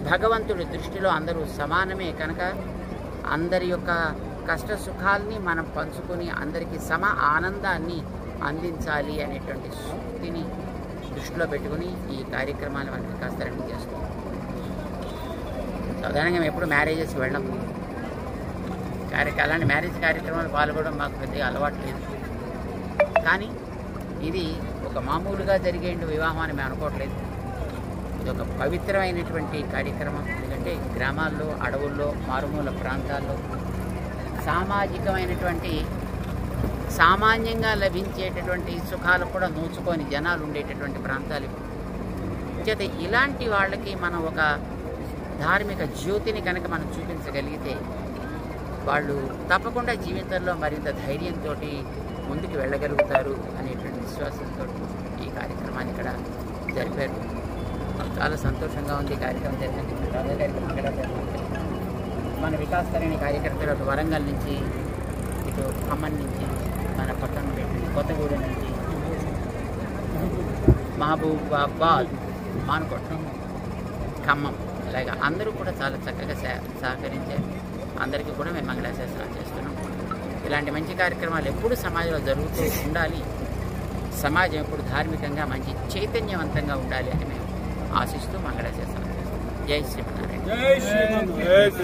భగవంతుడి దృష్టిలో అందరూ సమానమే కనుక అందరి యొక్క కష్ట సుఖాల్ని మనం పంచుకొని అందరికీ సమ ఆనందాన్ని అందించాలి అనేటువంటి సూక్తిని దృష్టిలో పెట్టుకుని ఈ కార్యక్రమాలు మనం వికాసరణ చేస్తాం సాధారణంగా మేము ఎప్పుడు మ్యారేజెస్కి వెళ్ళం కార్యక్రమ అలాంటి మ్యారేజ్ కార్యక్రమాలు పాల్గొనడం మాకు పెద్దగా అలవాటు లేదు కానీ ఇది ఒక మామూలుగా జరిగే వివాహం అని మేము అనుకోవట్లేదు ఇది ఒక పవిత్రమైనటువంటి కార్యక్రమం ఎందుకంటే గ్రామాల్లో అడవుల్లో మారుమూల ప్రాంతాల్లో సామాజికమైనటువంటి సామాన్యంగా లభించేటటువంటి సుఖాలు కూడా నోచుకొని జనాలు ఉండేటటువంటి ప్రాంతాలు ఇవి. చేత ఇలాంటి వాళ్ళకి మనం ఒక ధార్మిక జ్యోతిని కనుక మనం చూపించగలిగితే వాళ్ళు తప్పకుండా జీవితంలో మరింత ధైర్యంతో ముందుకు వెళ్ళగలుగుతారు అనేటువంటి విశ్వాసంతో ఈ కార్యక్రమాన్ని ఇక్కడ జరిపారు చాలా సంతోషంగా ఉంది ఈ కార్యక్రమం జరిగినందుకు రాజా కార్యక్రమం ఇక్కడ జరిగింది మన వికాస్ తరణి కార్యకర్తలు అటు వరంగల్ నుంచి ఇటు ఖమ్మం నుంచి మన పక్కన పెట్టి కొత్తగూడెం నుంచి మహబూబాబాద్ మానుకోట ఖమ్మం ఇలాగ అందరూ కూడా చాలా చక్కగా సహ- సహకరించారు అందరికీ కూడా మేము మంగళాశాసనాలు చేస్తున్నాం ఇలాంటి మంచి కార్యక్రమాలు ఎప్పుడు సమాజంలో జరుగుతూ ఉండాలి సమాజం ఎప్పుడు ధార్మికంగా మంచి చైతన్యవంతంగా ఉండాలి అని మేము ఆశిస్తూ మంగళాశాసనం చేస్తున్నాం జై శ్రీమన్నారాయణ జై శ్రీమన్